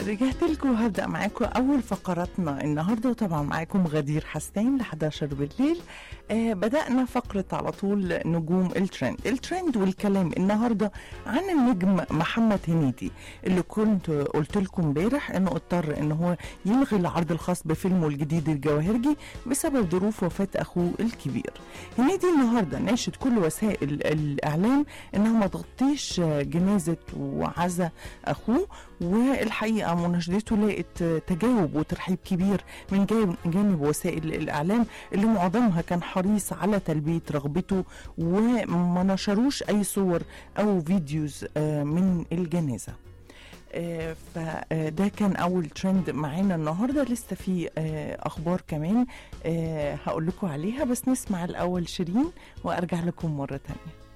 رجعت لكم وهبدا معاكم اول فقراتنا النهارده وطبعا معاكم غدير حسين ل 11 بالليل آه بدانا فقره على طول نجوم الترند الترند والكلام النهارده عن النجم محمد هنيدي اللي كنت قلت لكم امبارح انه اضطر ان هو يلغي العرض الخاص بفيلمه الجديد الجواهرجي بسبب ظروف وفاه اخوه الكبير هنيدي النهارده ناشد كل وسائل الاعلام انها ما تغطيش جنازه وعزا اخوه والحقيقه مناشدته لقت تجاوب وترحيب كبير من جانب وسائل الاعلام اللي معظمها كان حريص على تلبيه رغبته وما نشروش اي صور او فيديوز من الجنازه فده كان اول ترند معانا النهارده لسه في اخبار كمان هقول لكم عليها بس نسمع الاول شيرين وارجع لكم مره تانية